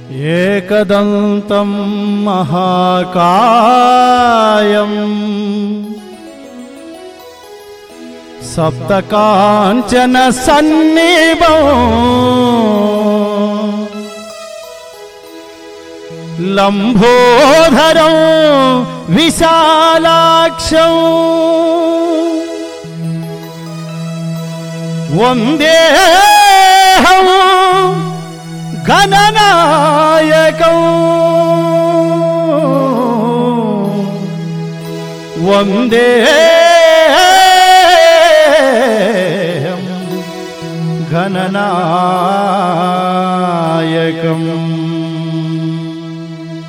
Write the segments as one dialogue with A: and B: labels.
A: एकदन्तं महाकायम् सप्तकाञ्चन सन्निभो लम्भोधरं विशालाक्षौ वन्देऽहं गणनायकौ वन्दे गणनायकम्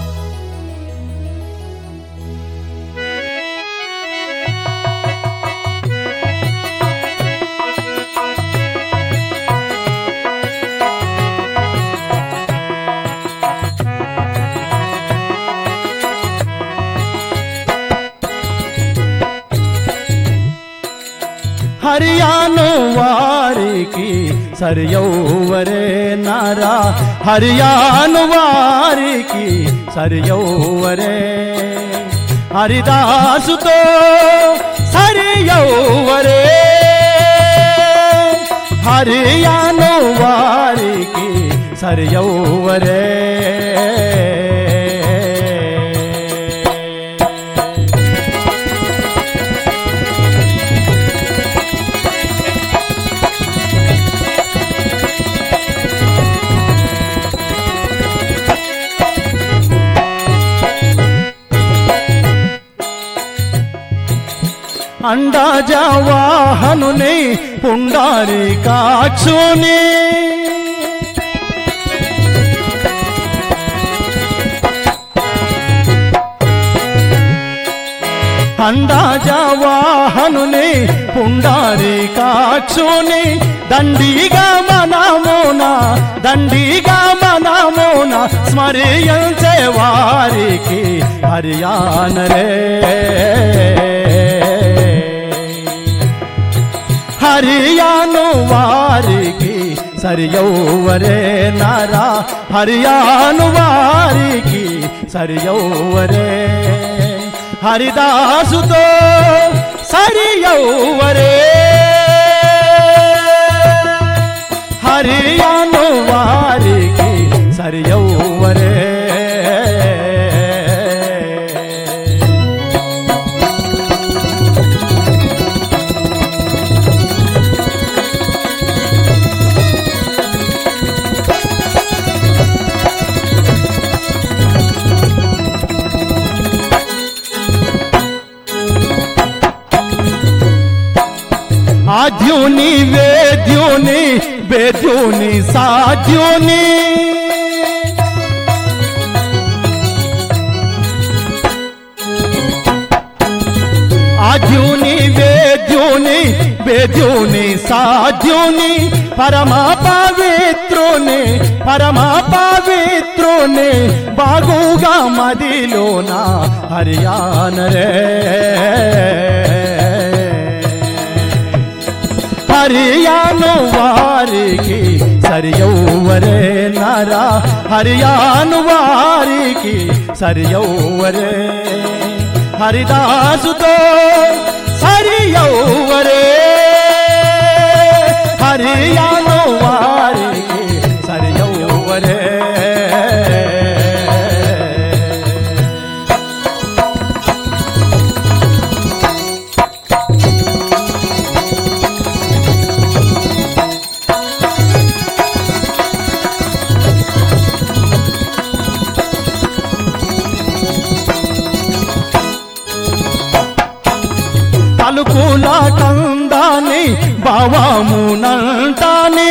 A: హరియాను వారికి సరియౌవరే నారా హరియాను వారికి సరియౌవరే హరిదాసుతో సరియౌవరే హరియాను వారికి సరియౌవరే అండాజవాహనుని పుండారి కాచుని అండాజవాహనుని పుండారి కాచుని దండిగా మనమున దండిగా మనమున స్మరించే వారికి హరియానరే హరియాను వారికి సరియౌవరే నారా హరియాను వారికి సరియౌవరే హరిదాసుతో సరియౌవరే హరియాను వారికి సరియౌవరే ఆద్యుని వేద్యుని వేద్యుని సాధ్యుని ఆద్యుని వేద్యుని వేద్యుని సాధ్యుని పరమ పవిత్రుని పరమ పవిత్రుని బాగుగా మదిలోన హరియానరే హరియాను వారికి సరియౌవరే నరా హరియాను వారికి సరియౌవరే హరిదాసుతో సరియౌవరే హరియాను వారికి సరియౌవరే పలుకుల కందాని భావమునంటాని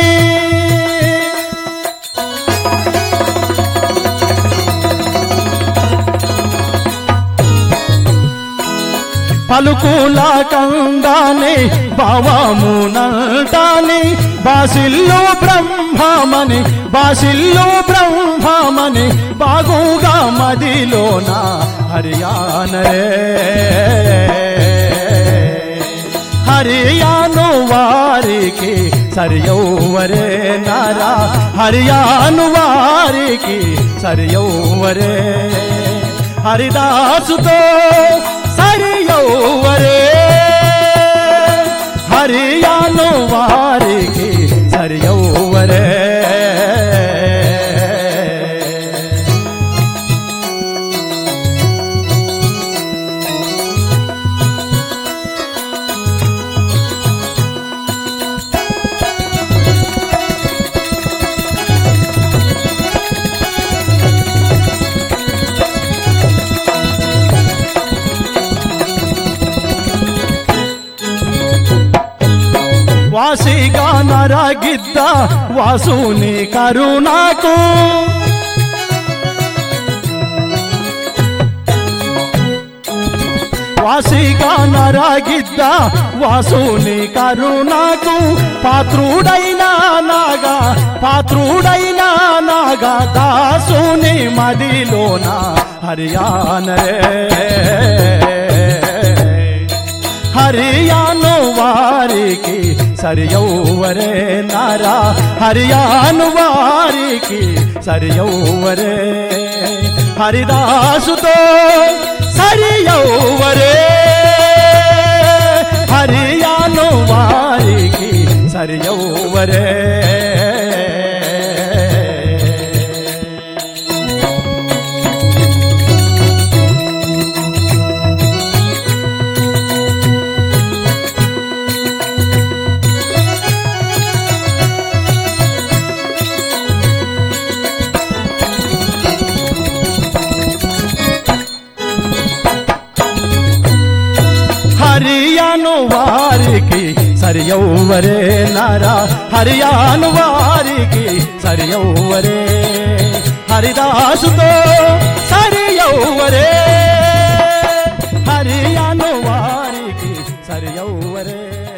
A: పలుకుల కందాని భావమునంటాని బాసిల్లు బ్రహ్మమని బాసిల్లు బ్రహ్మమని బాగుగా మదిలోన హరియానరే హరియాను వారికి సరియౌవరే నారా హరియాను వారికి సరియౌవరే హరిదాసుతో సరియౌవరే హరియాను వారికి సరియౌవరే వాసిగా నరగిద్ద వాసుని కరుణాకు వాసిగా నరగిద్ద వాసుని కరుణాకు పాత్రుడైన నాగా పాత్రుడైన నాగా దాసుని మదిలోన హరియానరే హరియాను వారికి సరియౌవరే నారా హరియాను వారికి సరియౌవరే హరిదాసుతో సరియౌవరే హరియాను వారికి సరియౌవరే హరియాను వారికి సరియౌవరే నారా హరియాను వారికి సరియౌవరే హరిదాసుతో సరియౌవరే హరియాను వారికి సరియౌవరే